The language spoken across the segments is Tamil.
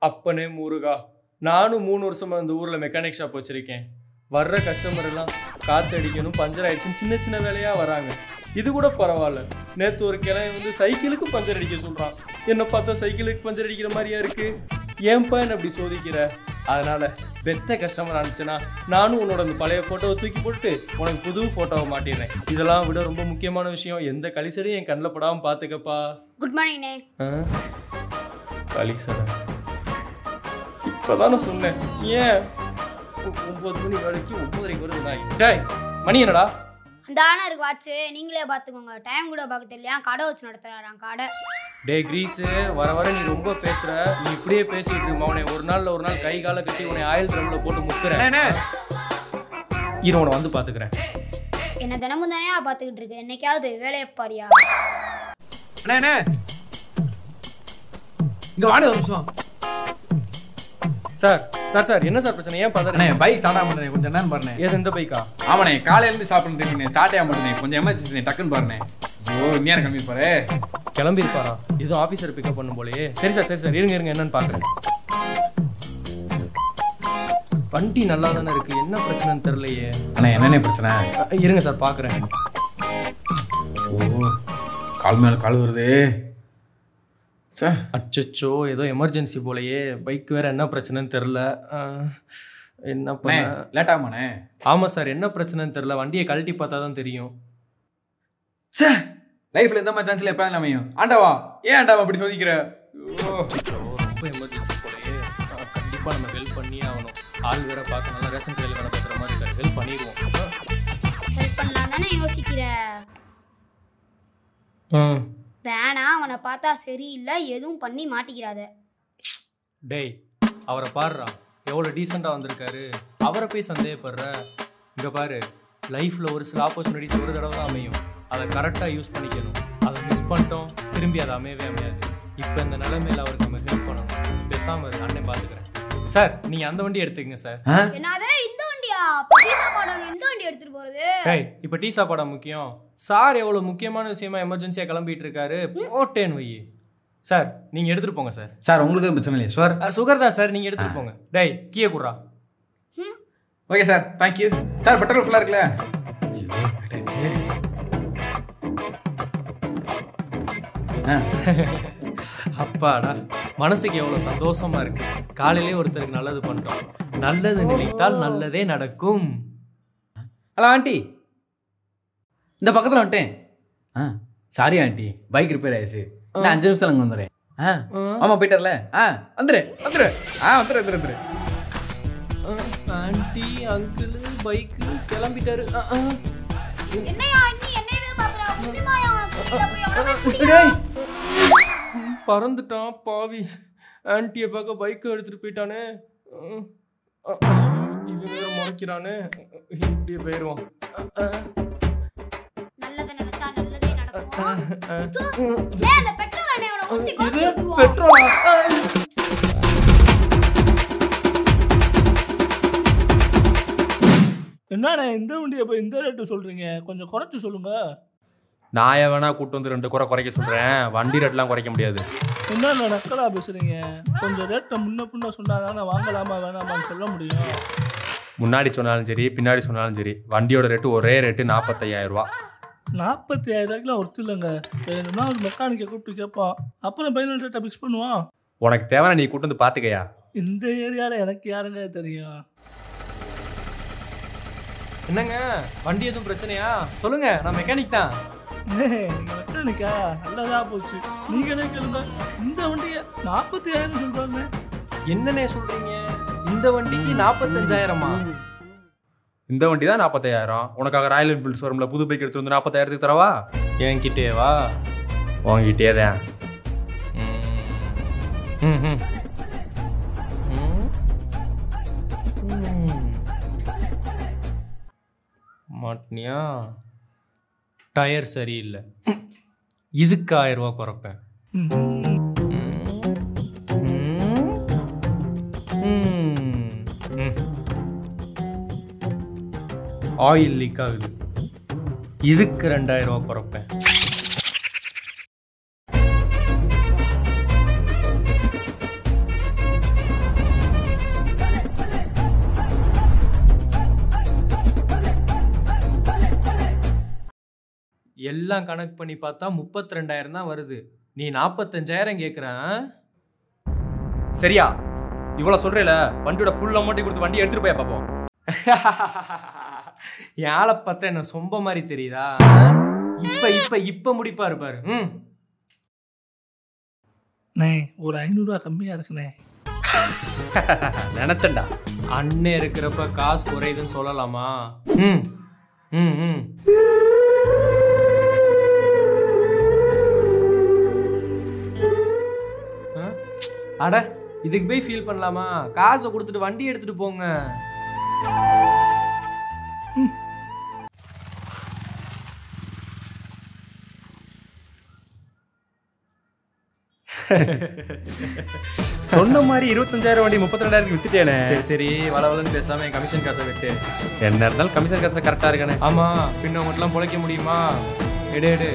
அப்பனே முருகா நானும் மூணு வருஷமா இந்த ஊர்ல மெக்கானிக் ஷாப் வச்சிருக்கேன் வர்ற கஸ்டமர் எல்லாம் காத்து அடிக்கணும் பஞ்சர் ஆயிடுச்சுன்னு சின்ன சின்ன வேலையா வராங்க இது கூட பரவாயில்ல நேத்து ஒரு கிளை வந்து சைக்கிளுக்கு பஞ்சர் அடிக்க சொல்றான் என்ன பார்த்தா சைக்கிளுக்கு பஞ்சர் அடிக்கிற மாதிரியா இருக்கு ஏன்பா என்ன அப்படி சோதிக்கிற அதனால பெத்த கஸ்டமர் ஆனிச்சுன்னா நானும் உன்னோட அந்த பழைய போட்டோவை தூக்கி போட்டுட்டு உனக்கு புது போட்டோவை மாட்டிடுறேன் இதெல்லாம் விட ரொம்ப முக்கியமான விஷயம் எந்த கலிசடையும் என் கண்ணில் படாம பாத்துக்கப்பா குட் மார்னிங்ண்ணே கலிசடை இப்பதானே சொன்னேன் ஏன் ஒ- ஒன்பது மணி வரைக்கும் ஒன்பதரைக்கு வருது நாய் டேய் மணி என்னடா அந்த ஆனா இருக்கு வாட்சு நீங்களே பார்த்துக்கோங்க டைம் கூட பார்க்க தெரியலையா கடை வச்சு நடத்துறாராம் கடை டேய் கிரீஸு வர வர நீ ரொம்ப பேசுற நீ இப்படியே பேசிட்டு இருக்க அவனை ஒரு நாள்ல ஒரு நாள் கை காலை கட்டி உன்னை ஆயில் ட்ரம்ல போட்டு முக்குறேன் அண்ணே இரு உன்னை வந்து பாத்துக்கிறேன் என்ன தினமும் தானே பார்த்துக்கிட்டு இருக்கு என்னைக்காவது போய் வேலையை பாரியா அண்ணே அண்ணே இங்க வாடி ஒரு நிமிஷம் சார் சார் சார் என்ன சார் பிரச்சனை ஏன் அண்ணே பதறீங்க பைக் ஸ்டார்ட் ஆக மாட்டேனே கொஞ்சம் நேரம் பாருண்ணே ஏது இந்த பைக்கா ஆமாண்ணே காலையில இருந்து சாப்பிட்டு இருக்கேன் ஸ்டார்ட் ஆக மாட்டேனே கொஞ்சம் எமர்ஜென்சி டக்குன்னு பாருண்ணே ஐயோ நேரம் கம்மி பாரு கிளம்பி இருப்பாரா ஏதோ ஆபீசர் பிக்கப் பண்ணும் போலயே சரி சார் சரி சார் இருங்க இருங்க என்னன்னு பாக்குறேன் வண்டி நல்லா தானே இருக்கு என்ன பிரச்சனைன்னு தெரியலையே அண்ணே என்னண்ணே பிரச்சனை அ, இருங்க சார் பாக்குறேன் ஓ கால் மேல கால் வருது சே அச்சச்சோ ஏதோ எமர்ஜென்சி போலயே பைக் வேற என்ன பிரச்சனைன்னு தெரில என்ன அண்ணே பண்ண லேட் ஆகுமாண்ணே ஆமா சார் என்ன பிரச்சனைன்னு தெரில வண்டியை கழட்டி பார்த்தா தான் தெரியும் சே லைஃப்ல எந்த மாதிரி சான்ஸ்ல எப்போ அமையும் ஆண்டாவா ஏன் ஆண்டாவா அப்படி சோதிக்கிற ஓ அச்சச்சோ ரொம்ப எமர்ஜென்சி போலயே அ, கண்டிப்பா நம்ம ஹெல்ப் பண்ணியே ஆகணும் ஆள் வேற பார்க்க நல்லா ரேஷன் கடையில் வேலை பார்க்குற மாதிரி இருக்காரு ஹெல்ப் பண்ணிடுவோம் ஹெல்ப் பண்ணலாம் தானே யோசிக்கிற ம் வேணா அவனை பார்த்தா சரியில்லை எதுவும் பண்ணி மாட்டிக்கிறாத டேய் அவரை பாருடா எவ்வளோ டீசெண்டாக வந்திருக்காரு அவரை போய் சந்தேகப்படுற இங்கே பாரு லைஃப்பில் ஒரு சில ஆப்பர்ச்சுனிட்டிஸ் ஒரு தடவை தான் அமையும் அதை கரெக்டாக யூஸ் பண்ணிக்கணும் அதை மிஸ் பண்ணிட்டோம் திரும்பி அதை அமையவே அமையாது இப்போ இந்த நிலைமையில் அவருக்கு நம்ம ஹெல்ப் பண்ணணும் பேசாமல் இருக்கு அண்ணன் பார்த்துக்கிறேன் சார் நீங்கள் அந்த வண்டி எடுத்துக்கங்க சார் ஆ என்னது இந்த வண்டியா பீசா மாடல் எந்த வண்டி எடுத்துட்டு போறது டேய் இப்போ டீ சாப்பாடா முக்கியம் சார் எவ்வளோ முக்கியமான விஷயமா எமர்ஜென்சியாக கிளம்பிட்டு இருக்காரு போட்டேன்னு வை சார் நீங்கள் எடுத்துகிட்டு போங்க சார் சார் உங்களுக்கு எதுவும் பிரச்சனை இல்லையா சார் சுகர் தான் சார் நீங்கள் எடுத்துகிட்டு போங்க டேய் கீழே குடுறா okay sir thank you sir petrol ஃபுல்லாக இருக்குல்ல ஐயோ, late ஆயிடுச்சு. ஆ அப்பாடா மனசுக்கு எவ்வளோ சந்தோஷமா இருக்கு காலையிலே ஒருத்தருக்கு நல்லது பண்றோம் நல்லது நினைத்தால் நல்லதே நடக்கும் ஹலோ ஆண்டி இந்த பக்கத்தில் வந்துட்டேன் ஆ சாரி ஆண்டி பைக் ரிப்பேர் ஆயிடுச்சு நான் அஞ்சு நிமிஷம் அங்கே வந்துடுறேன் ஆ ஆமாம் போயிட்டார்ல ஆ வந்துடு வந்துடு ஆ வந்துடு வந்துடு வந்துடு ஆண்டி அங்கிள் பைக்கு கிளம்பிட்டாரு அஹ், அஹ். என்னையா நீ என்னையவே பாக்குறா முடியுமாயா உனக்கு புரியல போய் அவனை போய் புடி. டேய் பறந்துட்டான் பாவி ஆன்ட்டியை பார்க்க பைக்கை எடுத்துட்டு போயிட்டானே அஹ், அஹ், இவன் வேற முறைக்கிறானே இப்படியே போயிடுவான் அஹ், அஹ், நல்லதை நினைச்சா நல்லதே நடக்கும் அஹ். ஏய் அந்த பெட்ரோல் அண்ணையோட ஊத்தி இது கொளுத்தி விட்டுருவோம். பெட்ரோலா அஹ். என்னண்ணே இந்த வண்டியை போய் இந்த ரேட்டு சொல்றீங்க கொஞ்சம் குறைச்சு சொல்லுங்க நான் வேணா கூட்டு வந்து ரெண்டு குறை குறைக்க சொல்றேன் வண்டி ரேட்லாம் குறைக்க முடியாது என்னண்ணே நக்கலா பேசுறீங்க கொஞ்சம் ரேட்டை முன்ன பின்ன சொன்னா தானே வாங்கலாமா வேணாமான்னு சொல்ல முடியும் முன்னாடி சொன்னாலும் சரி பின்னாடி சொன்னாலும் சரி வண்டியோட ரேட்டு ஒரே ரேட்டு நாற்பத்தையாயிரம் ரூபா நாற்பத்தி ஆயிரம் ரூபாய்க்குலாம் ஒருத்தர் இல்லைங்க வேணும்னா ஒரு மெக்கானிக்கை கூப்பிட்டு கேட்போம் அப்புறம் ஃபைனல் ரேட்டை ஃபிக்ஸ் பண்ணுவோம் உனக்கு தேவையான நீ கூட்டு வந்து பாத்துக்கயா இந்த ஏரியாவில் எனக்கு யாருங்க தெரியும் என்னங்க வண்டி எதுவும் பிரச்சனையா சொல்லுங்க நான் மெக்கானிக் தான் ஏய், நீங்க மெக்கானிக்கா நல்லதா போச்சு நீங்களே கேளுங்க இந்த வண்டியை நாற்பத்தி ஆயிரம் சொல்றாங்க என்னண்ணே சொல்றீங்க இந்த வண்டிக்கு நாற்பத்தஞ்சாயிரமா இந்த வண்டி தான் நாற்பத்தாயிரம் உனக்காக ராயல் என்ஃபீல்டு ஷோரூமில் புது பைக் எடுத்து வந்து நாற்பத்தாயிரத்துக்கு தரவா என்கிட்டே வா உங்ககிட்டே தான் ம், ம். ம். ம். மாட்டினியா டயர் சரியில்லை இதுக்கு ஆயிரம் ரூபா குறைப்பேன் ம். ம். ம். ம். ஆயில் லீக் ஆகுது இதுக்கு ரெண்டாயிரம் ரூபா குறைப்பேன் எல்லாம் கணக்கு பண்ணி பார்த்தா முப்பத்தி ரெண்டாயிரம் தான் வருது நீ நாற்பத்தஞ்சாயிரம் கேட்குறேன் சரியா இவ்வளோ சொல்கிறேல வண்டியோட ஃபுல் அமௌண்ட்டை கொடுத்து வண்டி எடுத்துகிட்டு போய் பார்ப்போம் என் ஆளை பார்த்தா என்ன சொம்ப மாதிரி தெரியுதா இப்ப இப்ப இப்ப முடிப்பா இருப்பாரு ம் அண்ணே ஒரு ஐநூறுரூவா கம்மியாக இருக்குண்ணே நினச்சேன்டா அண்ணன் இருக்கிறப்ப காசு குறையுதுன்னு சொல்லலாமா ம் ம் ம் ஆ? அட இதுக்கு போய் ஃபீல் பண்ணலாமா காசை கொடுத்துட்டு வண்டி எடுத்துட்டு போங்க சொன்ன மாதிரி இருபத்தஞ்சாயிரம் வண்டி முப்பத்தி ரெண்டாயிரத்துக்கு வித்துட்டேனே சரி சரி வளவலன்னு பேசாம என் கமிஷன் காசை விட்டு என்ன இருந்தாலும் கமிஷன் காசுல கரெக்டாக இருக்கானே ஆமா பின்ன உங்கள்கிட்டலாம் பொழைக்க முடியுமா எடு எடு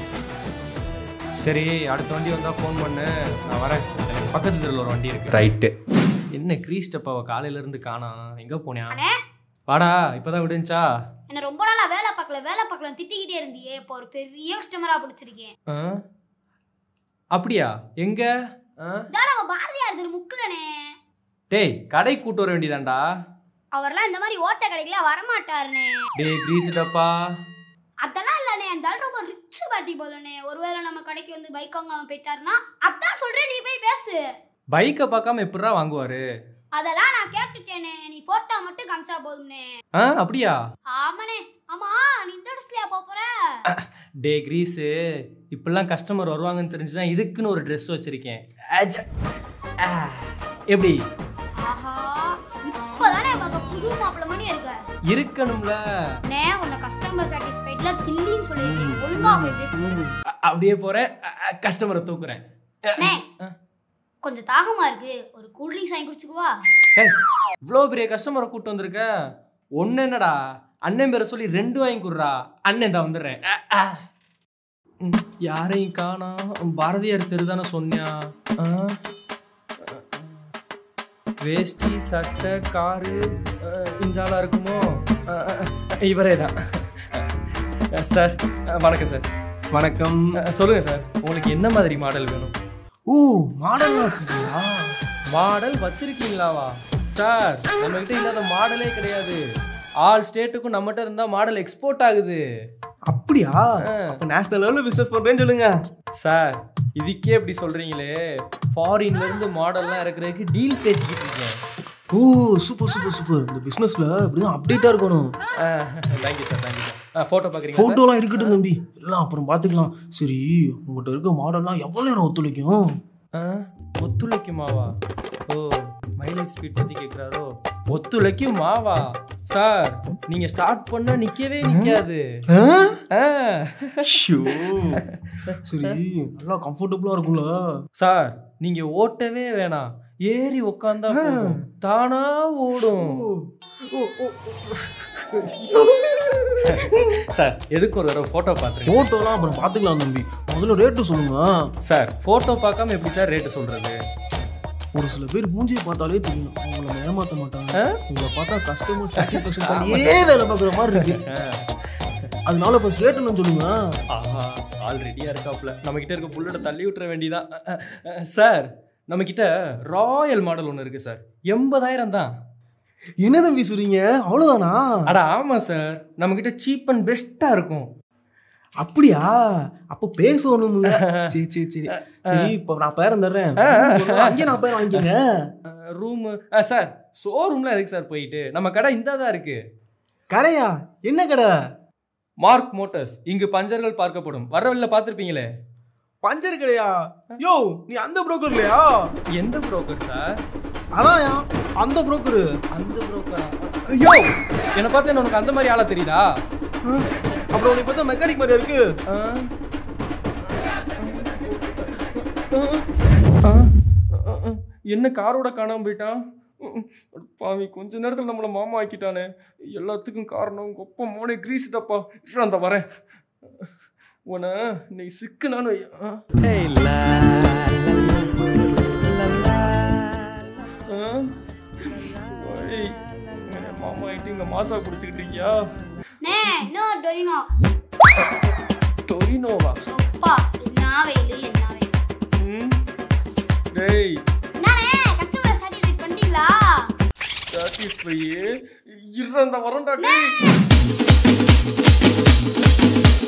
சரி அடுத்த வண்டி வந்தா ஃபோன் பண்ணு நான் வரேன் எனக்கு பக்கத்து தெருவில் ஒரு வண்டி இருக்கு ரைட்டு என்ன கிரீஸ்டப்பாவை காலையில இருந்து காணோம் எங்க போனியா அண்ணே வாடா இப்பதான் விடுஞ்சா என்ன ரொம்ப நாளா வேலை பார்க்கல வேலை பார்க்கல திட்டிக்கிட்டே இருந்தியே இப்போ ஒரு பெரிய கஸ்டமரா பிடிச்சிருக்கேன் ஆ? அப்படியா எங்க ஆ? இதான் நம்ம பாரதியார் திரு முக்குலனே டேய் கடை கூட்டு வர வேண்டியதாண்டா அவர்லாம் இந்த மாதிரி ஓட்ட கடைக்கெல்லாம் வரமாட்டாருனே டேய் கிரீஸ்டப்பா அதெல்லாம் இல்லனே அந்த ஆள் ரொம்ப ரிச் பாட்டி போலனே ஒருவேளை நம்ம கடைக்கு வந்து பைக் வாங்காம போயிட்டாருன்னா அதான் சொல்றேன் நீ போய் பேசு பைக்கை பார்க்காம எப்படிடா வாங்குவாரு அதெல்லாம் நான் கேட்டுட்டேனே நீ போட்டோ மட்டும் காமிச்சா போதும்னே ஆ அப்படியா ஆமாண்ணே ஆமா நீ இந்த ட்ரெஸ்லயா போப் போற டே கிரீஸு இப்பெல்லாம் கஸ்டமர் வருவாங்கன்னு தெரிஞ்சுதான் இதுக்குன்னு ஒரு ட்ரெஸ் வச்சிருக்கேன் ஆச்சா. ஆ. எப்படி ஆஹா இப்பதானே பார்க்க புது மாப்பிள்ள மணி இருக்க இருக்கணும்ல நே உன்னை கஸ்டமர் சாட்டிஸ்ஃபைட்ல தில்லின்னு சொல்லியிருக்கேன் ஒழுங்கா போய் பேசு அ- அப்படியே போறேன் கஸ்டமரை தூக்குறேன் நே கொஞ்சம் தாகமா இருக்கு ஒரு கூல் ட்ரிங்க்ஸ் வாங்கி குடிச்சுக்குவா ஏய் இவ்வளோ பெரிய கஸ்டமரை கூட்டு வந்திருக்க ஒன்று என்னடா அண்ணன் பேரை சொல்லி ரெண்டு வாங்கி கொடுறா அண்ணன் தான் வந்துடுறேன் அ, அ. ம், யாரையும் காணா பாரதியார் தெரு தானே சொன்னியா ஆ? வேஷ்டி சட்டை காரு அ, இந்த ஆளா இருக்குமோ அ, அ, அ, இவரே தான் அ, சார் அ, வணக்கம் சார் வணக்கம் அ, சொல்லுங்க சார் உங்களுக்கு என்ன மாதிரி மாடல் வேணும் ஓ மாடல்லாம் வச்சிருக்கீங்களா மாடல் வச்சிருக்கீங்களாவா சார் நம்ம கிட்ட இல்லாத மாடலே கிடையாது ஆல் ஸ்டேட்டுக்கும் நம்மகிட்ட இருந்தா மாடல் எக்ஸ்போர்ட் ஆகுது அப்படியா அப்ப நேஷனல் லெவலில் பிசினஸ் பண்றேன்னு சொல்லுங்க சார் இதுக்கே இப்படி சொல்றீங்களே ஃபாரின்ல இருந்து மாடல்லாம் இறக்குறதுக்கு டீல் பேசிக்கிட்டு இருக்கேன் ஓ சூப்பர் சூப்பர் சூப்பர் இந்த பிசினஸ்ல இப்படிதான் அப்டேட்டா இருக்கணும் thank you sir thank you sir photo பார்க்குறீங்க சார் போட்டோலாம் இருக்கட்டும் தம்பி எல்லாம் அப்புறம் பாத்துக்கலாம் சரி உங்கள்கிட்ட இருக்க மாடல்லாம் எவ்வளவு நேரம் ஒத்துழைக்கும் ஆ, ஒத்துழைக்குமாவா ஓ மைலேஜ் ஸ்பீட் பத்தி கேக்குறாரோ ஒத்துழைக்கும் மாவா சார் நீங்க ஸ்டார்ட் பண்ணா நிக்கவே நிக்காது ஆ. சரி நல்லா கம்ஃபர்டபுளா இருக்கும்ல சார் நீங்க ஓட்டவே வேணாம் ஏறி உக்காந்தா போதும் தானா ஓடும் சார் எதுக்கு ஒரு தடவை போட்டோ பார்த்துருங்க போட்டோலாம் அப்புறம் பாத்துக்கலாம் தம்பி முதல்ல ரேட்டு சொல்லுங்க சார் போட்டோ பார்க்காம எப்படி சார் ரேட்டு சொல்றது ஒரு சில பேர் மூஞ்சியை பார்த்தாலே தெரியும் உங்களை ஏமாத்த மாட்டாங்க ஆ? உங்களை பார்த்தா கஸ்டமர் சாட்டிஸ்ஃபேக்ஷன் பண்ணியே வேலை பார்க்குற மாதிரி இருக்கு அதனால ஃபர்ஸ்ட் ரேட் என்ன சொல்லுங்க ஆஹா ஆல்ரெடியா இருக்காப்ல நம்ம கிட்ட இருக்க புல்லட்டை தள்ளி விட்டுற வேண்டியதான் அஹ், அஹ், சார் நம்ம கிட்ட ராயல் மாடல் ஒன்று இருக்கு சார் எண்பதாயிரம் தான் என்ன தம்பி சொல்றீங்க அவ்வளவுதானா அட ஆமா சார் நம்ம கிட்ட சீப் அண்ட் பெஸ்டா இருக்கும் அப்படியா அப்போ பேசணும்ல சரி சரி சரி சரி இப்போ நான் பேரம் தர்றேன் அங்கே நான் பேர் வாங்கிக்கங்க ரூமு சார் ஷோரூம்லாம் இருக்கு சார் போயிட்டு நம்ம கடை இந்த தான் இருக்கு கடையா என்ன கடை மார்க் மோட்டர்ஸ் இங்கு பஞ்சர்கள் பார்க்கப்படும் வர வழியில பார்த்துருப்பீங்களே பஞ்சர் கடையா யோ நீ அந்த புரோக்கர் இல்லையா எந்த புரோக்கர் சார் அதான்யா அந்த புரோக்கரு அந்த புரோக்கரா ஐயோ என்னை பார்த்து என்ன உனக்கு அந்த மாதிரி ஆளா தெரியுதா அப்புறம் உனக்கு பார்த்தா மெக்கானிக் மாதிரி இருக்கு ஆ? ஆ? ஆ? என்ன காரோட காணாம போயிட்டான் பாவி கொஞ்ச நேரத்தில் நம்மளை மாமா ஆக்கிட்டானே எல்லாத்துக்கும் காரணம் கொப்ப மோனே கிரீஸ் டப்பா இரு, அந்த வரேன் உன நீ சிக்குனானு ஆ? ஆ? ஓய், என் மாமா ஆயிட்டு இங்க மாசா குடிச்சுக்கிட்டு இருக்கியா நே இன்னொரு டொரினோ டொரினோவா அப்பா என்ன வெயில் என்ன வெயில் ம் டேய் என்னண்ணே கஸ்டமர் சாட்டிஸ்ஃபைட் பண்ணிட்டீங்களா சாட்டிஸ்ஃபை இருந்த வரண்டா டேய்